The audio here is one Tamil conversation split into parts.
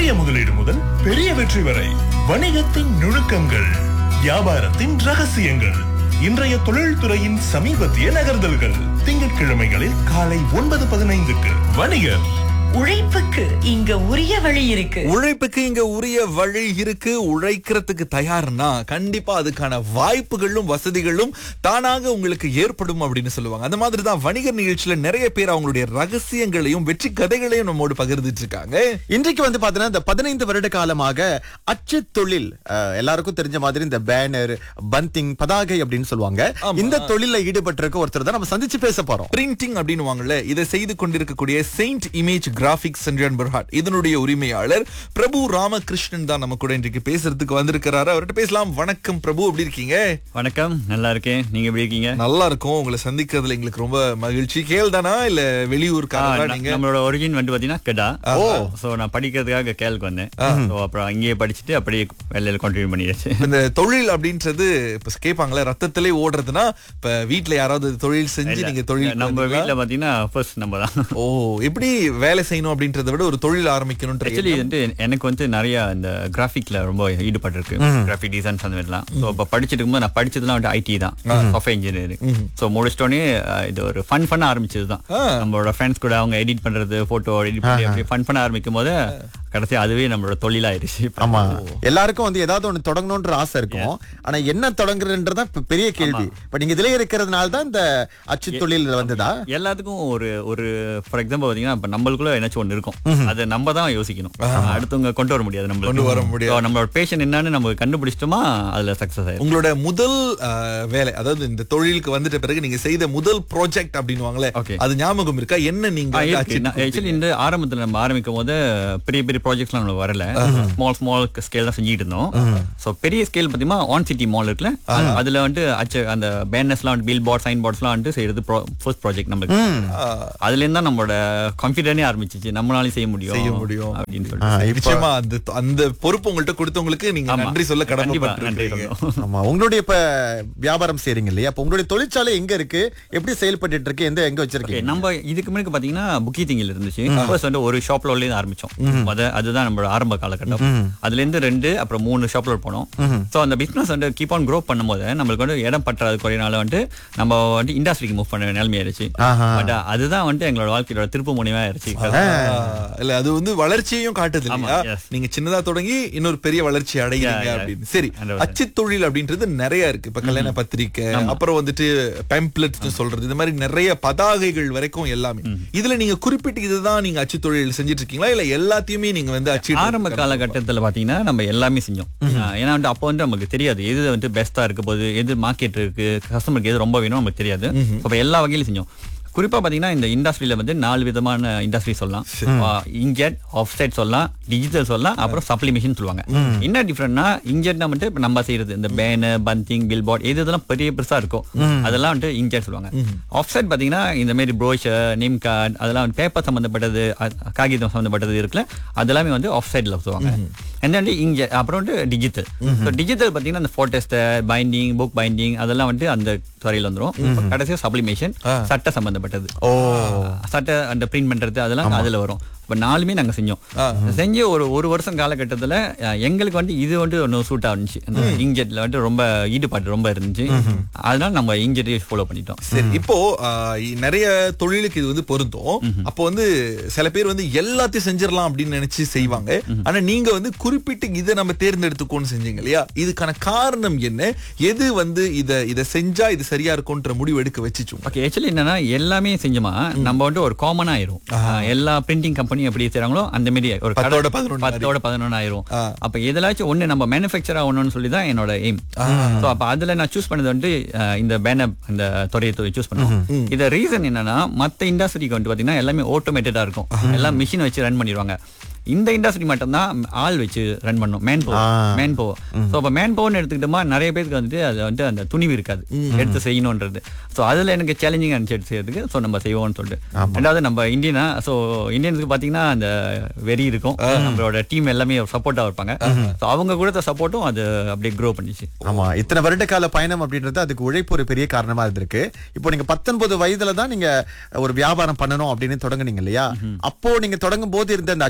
சிறிய முதலீடு முதல் பெரிய வெற்றி வரை வணிகத்தின் நுணுக்கங்கள் வியாபாரத்தின் ரகசியங்கள் இன்றைய தொழில்துறையின் சமீபத்திய நகர்தல்கள் திங்கட்கிழமைகளில் காலை ஒன்பது பதினைந்துக்கு வணிகர் உழைப்புக்கு இங்க உரிய வழி இருக்கு உழைப்புக்கு இங்க உரிய வழி இருக்கு உழைக்கிறதுக்கு தயார்னா கண்டிப்பா அதுக்கான வாய்ப்புகளும் வசதிகளும் தானாக உங்களுக்கு ஏற்படும் அப்படின்னு சொல்லுவாங்க அந்த மாதிரி தான் வணிகர் நிகழ்ச்சியில நிறைய பேர் அவங்களுடைய ரகசியங்களையும் வெற்றி கதைகளையும் நம்மோடு பகிர்ந்துட்டு இருக்காங்க இன்றைக்கு வந்து பாத்தீங்கன்னா இந்த பதினைந்து வருட காலமாக அச்சு தொழில் அஹ், எல்லாருக்கும் தெரிஞ்ச மாதிரி இந்த பேனர் பந்திங் பதாகை அப்படின்னு சொல்லுவாங்க இந்த தொழில ஈடுபட்டிருக்க ஒருத்தர் தான் நம்ம சந்திச்சு பேச போறோம் பிரிண்டிங் அப்படின்னு வாங்கல இதை செய்து கொண்டிருக்கக்கூடிய செயின்ட் இமேஜ் கிராபிக்ஸ் சென்றான் பர்ஹாட் இதனுடைய உரிமையாளர் பிரபு ராமகிருஷ்ணன் தான் நம்ம கூட இன்றைக்கு பேசுறதுக்கு வந்திருக்கிறாரு அவர்கிட்ட பேசலாம் வணக்கம் பிரபு எப்படி இருக்கீங்க வணக்கம் நல்லா இருக்கேன் நீங்க எப்படி இருக்கீங்க நல்லா இருக்கும் உங்களை சந்திக்கிறதுல எங்களுக்கு ரொம்ப மகிழ்ச்சி கேள் தானா இல்ல ஆ, வெளியூர்காரங்களா ந- நீங்க நம்மளோட ஒரிஜின் வந்து பாத்தீங்கன்னா கெடா ஓ. சோ நான் படிக்கிறதுக்காக கேளுக்கு வந்தேன் சோ அப்புறம் அங்கேயே படிச்சுட்டு அப்படியே வேலையில கண்டினியூ பண்ணியாச்சு இந்த தொழில் அப்படின்றது இப்ப கேட்பாங்களே ரத்தத்திலே ஓடுறதுன்னா இப்ப வீட்ல யாராவது தொழில் செஞ்சு இல்ல, நீங்க தொழில் நம்ம வீட்ல பாத்தீங்கன்னா ஃபர்ஸ்ட் நம்ம தான் ஓ எப்படி வேலை செய்யணும் அப்படின்றத விட ஒரு தொழில் ஆரம்பிக்கணும்ன்ற ஆக்சுவலி வந்து எனக்கு வந்து நிறைய இந்த கிராஃபிக்ல ரொம்ப ஈடுபாடு இருக்கு கிராஃபிக் டிசைன்ஸ் அந்த மாதிரிலாம் ஸோ இப்போ படிச்சுட்டு இருக்கும்போது நான் படிச்சதுலாம் வந்து ஐடி தான் சாஃப்ட்வேர் இன்ஜினியரிங் ஸோ முடிச்சிட்டோன்னே அஹ், இது ஒரு ஃபன் பண்ண ஆரம்பிச்சது தான் நம்மளோட ஃப்ரெண்ட்ஸ் கூட அவங்க எடிட் பண்றது போட்டோ எடிட் பண்ணி அப்படி ஃபன் பண்ண ஆரம்பிக்கும் போது கடைசி அதுவே நம்மளோட தொழிலாயிருச்சு ஆமா எல்லாருக்கும் வந்து ஏதாவது ஒண்ணு தொடங்கணும்ன்ற ஆசை இருக்கும் ஆனா என்ன தொடங்குறதுன்றதான் இப்ப பெரிய கேள்வி இப்ப நீங்க இதுல இருக்கிறதுனால தான் இந்த அச்சு தொழில் வந்ததா எல்லாத்துக்கும் ஒரு ஒரு ஃபார் எக்ஸாம்பிள் பாத்தீங்கன்னா இப்ப நம்மளுக்குள்ள ஏதாச்சும் ஒன்று இருக்கும் அதை நம்ம தான் யோசிக்கணும் அடுத்தவங்க கொண்டு வர முடியாது நம்ம கொண்டு வர முடியாது. நம்மளோட பேஷன் என்னன்னு நம்ம கண்டுபிடிச்சிட்டோமா அதுல சக்சஸ் ஆயிரும் உங்களோட முதல் அஹ், வேலை அதாவது இந்த தொழிலுக்கு வந்துட்ட பிறகு நீங்க செய்த முதல் ப்ராஜெக்ட் அப்படின்னுவாங்களே Okay. அது ஞாபகம் இருக்கா என்ன நீங்க வந்து அச்சிட்டு ஆக்சுவலி இந்த ஆரம்பத்துல நம்ம ஆரம்பிக்கும் போது பெரிய பெரிய ப்ராஜெக்ட்ஸ்லாம் நம்மளுக்கு வரல ஸ்மால் ஸ்மால் ஸ்கேல் தான் செஞ்சுட்டு இருந்தோம் சோ பெரிய ஸ்கேல் பாத்தீங்கன்னா ஆன் சிட்டி மால் இருக்குல்ல அதுல வந்து அச்சு அந்த பேனர்ஸ்லாம் வந்து பில் போர்ட் சைன் போர்ட்ஸ்லாம் வந்து செய்யறது ஃபர்ஸ்ட் ப்ராஜெக்ட் நம்மளுக்கு அதுல இருந்து தான் நம்மளோட கான்ஃபிடென்டே ஆரம்பிச்சிச்சு நம்மளாலையும் செய்ய முடியும் செய்ய முடியும். அப்படின்னு ஆ, சொல்லிட்டு இப்ப- நிச்சயமா அந்த அந்த பொறுப்பு உங்கள்ட்ட கொடுத்தவங்களுக்கு நீங்க ஆமா. நன்றி சொல்ல கண்டிப்பா நன்றி கடமைப்பட்டிருக்கீங்க சொல்லணும். ஆமா உங்களுடைய இப்ப வியாபாரம் செய்றீங்க இல்லையா அப்ப உங்களுடைய தொழிற்சாலை எங்க இருக்கு எப்படி செயல்பட்டு இருக்கு எந்த எங்க Okay, வச்சிருக்கீங்க நம்ம இதுக்கு முன்னாடி பாத்தீங்கன்னா புக்கி திங்கில் இருந்துச்சு ஃபர்ஸ்ட் வந்து ஒரு ஷாப்ல உள்ளே ஆரம்பிச்சோம் அத அதுதான் நம்மளோட ஆரம்ப காலகட்டம் அதுல இருந்து ரெண்டு அப்புறம் மூணு ஷாப்ல போனோம் சோ அந்த பிசினஸ் வந்து கீப் ஆன் க்ரோ பண்ணும்போது நம்மளுக்கு வந்து இடம் பற்றாது குறையினால வந்து நம்ம வந்து இண்டஸ்ட்ரிக்கு மூவ் பண்ண நிலைமை ஆயிடுச்சு ஆஹா. பட் அதுதான் வந்து எங்களோட வாழ்க்கையோட திருப்பு முனைவா ஆயிடுச்சு ஆஹ், இல்ல அது வந்து வளர்ச்சியையும் காட்டுது ஆமா, இல்லையா yes. நீங்க சின்னதா தொடங்கி இன்னொரு பெரிய வளர்ச்சி அடைகிறீங்க Yeah, yeah. அப்படின்னு சரி அந்த அச்சு தொழில் அப்படின்றது நிறைய இருக்கு இப்ப கல்யாண பத்திரிக்கை அப்புறம் வந்துட்டு பெம்ப்ளெட்ஸ் சொல்றது இந்த மாதிரி நிறைய பதாகைகள் வரைக்கும் எல்லாமே இதுல நீங்க குறிப்பிட்டு இதுதான் நீங்க அச்சு தொழில் செஞ்சுட்டு இருக்கீங்களா இல்ல எல்லாத்தையுமே நீங்க வந்து அச்சு ஆரம்ப காலகட்டத்துல பாத்தீங்கன்னா நம்ம எல்லாமே செஞ்சோம் ஆஹ் ஏன்னா வந்து அப்போ வந்து நமக்கு தெரியாது எது வந்து பெஸ்டா இருக்க போகுது எது மார்க்கெட் இருக்கு கஸ்டமருக்கு எது ரொம்ப வேணும் நமக்கு தெரியாது அப்ப எல்லா வகையிலும் செஞ்சோம் குறிப்பா பாத்தீங்கன்னா இந்த இண்டஸ்ட்ரியில வந்து நாலு விதமான இண்டஸ்ட்ரி சொல்லலாம் இங்கெட் ஆஃப்செட் சொல்லலாம் டிஜிட்டல் சொல்லலாம் அப்புறம் சப்ளிமேஷன் சொல்லுவாங்க என்ன டிஃப்ரெண்ட்னா இங்கெட்னா வந்து இப்ப நம்ம செய்யறது இந்த பேனர் பந்திங் பில் போர்ட் எது இதெல்லாம் பெரிய பெருசா இருக்கும் அதெல்லாம் வந்து இங்கெட் சொல்லுவாங்க ஆஃப்செட் பாத்தீங்கன்னா இந்த மாதிரி ப்ரோஷர் நேம் கார்டு அதெல்லாம் வந்து பேப்பர் சம்பந்தப்பட்டது அ- காகிதம் சம்பந்தப்பட்டது இருக்குல்ல அதெல்லாமே வந்து ஆஃப் சைட்ல சொல்லுவாங்க and then இங்க அப்புறம் வந்து டிஜிட்டல் டிஜிட்டல் பாத்தீங்கன்னா அந்த போட்டோஸ்டர் பைண்டிங் புக் பைண்டிங் அதெல்லாம் வந்து அந்த துறையில வந்துரும் கடைசியா சப்ளிமேஷன் சட்ட சம்பந்தப்பட்டது ஓ சட்டை அந்த பிரிண்ட் பண்றது அதெல்லாம் அதுல வரும் இப்ப நாலுமே நாங்க செஞ்சோம் செஞ்சு ஒரு ஒரு வருஷம் காலகட்டத்துல அஹ், எங்களுக்கு வந்து இது வந்து ஒன்று சூட் ஆனிச்சு அந்த இங்கெட்ல வந்து ரொம்ப ஈடுபாடு ரொம்ப இருந்துச்சு அதனால நம்ம இங்கெட்டே ஃபாலோ பண்ணிட்டோம் சரி இப்போ ஆஹ், இ- நிறைய தொழிலுக்கு இது வந்து பொருந்தும் அப்போ வந்து சில பேர் வந்து எல்லாத்தையும் செஞ்சிடலாம் அப்படின்னு நினைச்சு செய்வாங்க ஆனா நீங்க வந்து குறிப்பிட்டு இதை நம்ம தேர்ந்தெடுத்துக்கோன்னு செஞ்சீங்க இல்லையா இதுக்கான காரணம் என்ன எது வந்து இத இத செஞ்சா இது சரியா இருக்கும்ன்ற முடிவு எடுக்க வச்சுச்சு ஓகே ஆக்சுவலி என்னன்னா எல்லாமே செஞ்சோமா நம்ம வந்து ஒரு காமன் ஆயிரும் ஆஹ், எல்லா பிரிண்டிங் கம்பெனி எப்படி செய்றாங்களோ அந்த மாதிரி ஒரு கடை- பத்தோட பதினொன்னு பத்தோட பதினொன்னு ஆயிரும் அப்ப எதுலாச்சும் ஒண்ணு நம்ம மேனுஃபேக்சர் ஆகணும்னு சொல்லி தான் என்னோட எய்ம் சோ அப்ப அதுல நான் சூஸ் பண்ணது வந்து அஹ், இந்த பேனர் இந்த துறையை சூஸ் பண்ணுவோம் இது ரீசன் என்னன்னா மத்த இண்டஸ்ட்ரிக்கு வந்து பாத்தீங்கன்னா எல்லாமே ஆட்டோமேட்டடா இருக்கும் எல்லாம் மிஷின் வச்சு ரன் பண்ணிடுவாங்க இந்த இண்டஸ்ட்ரி மட்டும் தான் ஆள் வச்சு ரன் பண்ணும் manpower manpower so அப்போ மேன் பவர்னு எடுத்துக்கிட்டோமா நிறைய பேருக்கு வந்துட்டு அது வந்து அந்த துணிவு இருக்காது எடுத்து செய்யணுன்றது ஸோ அதுல எனக்கு சேலஞ்சிங் இருந்துச்சு எடுத்து செய்யறதுக்கு ஸோ நம்ம செய்வோம்னு சொல்லிட்டு ரெண்டாவது நம்ம இந்தியனா ஸோ இந்தியன்ஸுக்கு பார்த்தீங்கன்னா அந்த வெறி இருக்கும் நம்மளோட டீம் எல்லாமே சப்போர்ட்டாக இருப்பாங்க ஸோ அவங்க கொடுத்த சப்போர்ட்டும் அது அப்படியே க்ரோ பண்ணிச்சு ஆமா இத்தனை வருட கால பயணம் அப்படின்றது அதுக்கு உழைப்பு ஒரு பெரிய காரணமா இருந்திருக்கு இப்போ நீங்க பத்தொன்பது வயதுல தான் நீங்க ஒரு வியாபாரம் பண்ணணும் அப்படின்னு தொடங்குனீங்க இல்லையா அப்போ நீங்க தொடங்கும் போது இருந்த அந்த அச்சு தொழில்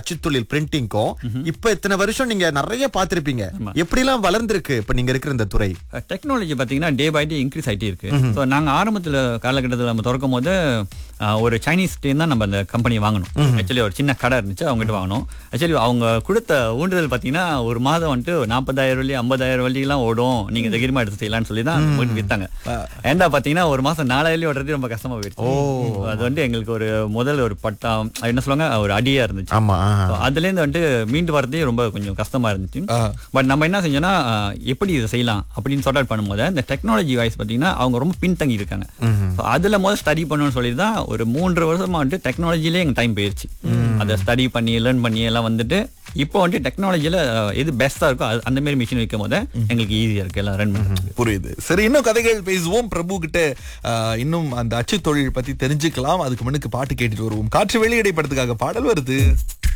தொழில் பிரிண்டிங்க்கும் இப்ப இத்தனை வருஷம் நீங்க நிறைய பார்த்திருப்பீங்க எப்படிலாம் வளர்ந்திருக்கு இப்ப நீங்க இருக்கிற இந்த துறை டெக்னாலஜி பார்த்தீங்கன்னா டே பை டே இன்க்ரீஸ் ஆகிட்டே இருக்கு ஸோ நாங்கள் ஆரம்பத்தில் காலகட்டத்தில் நம்ம திறக்கும் போது ஆஹ், ஒரு சைனீஸ் டீம் தான் நம்ம அந்த கம்பெனி வாங்கணும் ஆக்சுவலி ஒரு சின்ன கடை இருந்துச்சு அவங்ககிட்ட வாங்கணும் ஆக்சுவலி அவங்க கொடுத்த ஊண்டுதல் பார்த்தீங்கன்னா ஒரு மாதம் வந்துட்டு நாற்பதாயிரம் வழி ஐம்பதாயிரம் வழியெல்லாம் ஓடும் நீங்கள் தைரியமா எடுத்து செய்யலாம்னு சொல்லி தான் நம்மகிட்ட வித்தாங்க ஏன்டா பார்த்தீங்கன்னா ஒரு மாதம் நாலாயிரம் ஓடுறது ரொம்ப கஷ்டமா போயிடுச்சு அது வந்து எங்களுக்கு ஒரு முதல் ஒரு பட்டம் அது என்ன சொல்லுவாங்க ஒரு அடியா இருந்துச்சு ஆமா ஆஹா. So, அதுலேருந்து வந்துட்டு மீண்டு வரதே ரொம்ப கொஞ்சம் கஷ்டமா இருந்துச்சு பட் நம்ம என்ன செஞ்சோம்னா அஹ், எப்படி இதை செய்யலாம் அப்படின்னு சார்ட் அவுட் பண்ணும்போது இந்த டெக்னாலஜி வைஸ் பார்த்தீங்கன்னா அவங்க ரொம்ப பின்தங்கி இருக்காங்க So, அதுல முதல் ஸ்டடி பண்ணணும்னு சொல்லி தான் ஒரு மூன்று வருஷமா வந்துட்டு டெக்னாலஜிலே எங்க டைம் போயிருச்சு அதை ஸ்டடி பண்ணி லேர்ன் பண்ணி எல்லாம் வந்துட்டு இப்போ வந்துட்டு டெக்னாலஜில எது பெஸ்டா இருக்கோ அது- அந்த மாதிரி மிஷின் வைக்கும் போது எங்களுக்கு ஈஸியா இருக்கு எல்லாம் ரன் பண்ணுறது புரியுது சரி இன்னும் கதைகள் பேசுவோம் பிரபு கிட்ட ஆஹ், இன்னும் அந்த அச்சு தொழில் பத்தி தெரிஞ்சுக்கலாம் அதுக்கு முன்னுக்கு பாட்டு கேட்டுட்டு வருவோம் காற்று வெளியிடை படத்துக்காக பாடல் வருது